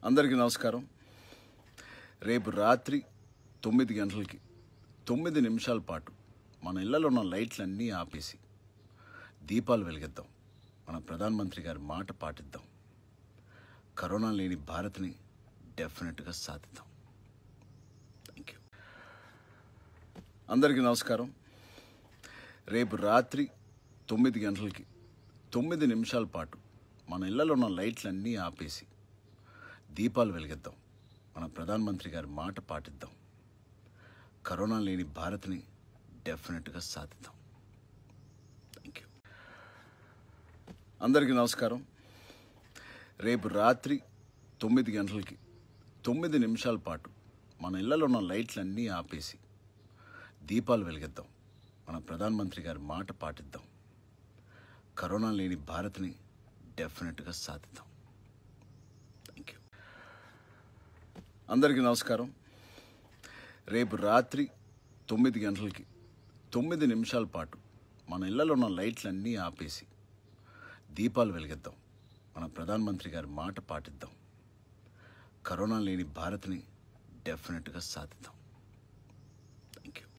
అందరికీ నమస్కారం రేపు రాత్రి తొమ్మిది గంటలకి తొమ్మిది నిమిషాల పాటు మన ఇళ్లలో ఉన్న లైట్లన్నీ ఆపేసి దీపాలు వెలిగిద్దాం మన ప్రధానమంత్రి గారి మాట పాటిద్దాం కరోనా లేని భారత్ని డెఫినెట్గా సాధిద్దాం థ్యాంక్ యూ అందరికీ నమస్కారం రేపు రాత్రి తొమ్మిది గంటలకి తొమ్మిది నిమిషాల పాటు మన ఇళ్లలో ఉన్న లైట్లన్నీ ఆపేసి దీపాలు వెలిగిద్దాం మన ప్రధానమంత్రి గారి మాట పాటిద్దాం కరోనా లేని భారత్ని డెఫినెట్గా సాధిద్దాం థ్యాంక్ యూ అందరికీ నమస్కారం రేపు రాత్రి తొమ్మిది గంటలకి తొమ్మిది నిమిషాల పాటు మన ఇళ్లలో ఉన్న లైట్లన్నీ ఆపేసి దీపాలు వెలిగిద్దాం మన ప్రధానమంత్రి గారి మాట పాటిద్దాం కరోనా లేని భారత్ని డెఫినెట్గా సాధిద్దాం థ్యాంక్ యూ అందరికీ నమస్కారం రేపు రాత్రి తొమ్మిది గంటలకి తొమ్మిది నిమిషాల పాటు మన ఇళ్లలో ఉన్న లైట్లన్నీ ఆపేసి దీపాలు వెలిగిద్దాం మన ప్రధానమంత్రి గారి మాట పాటిద్దాం కరోనా లేని భారత్ని డెఫినెట్గా సాధిద్దాం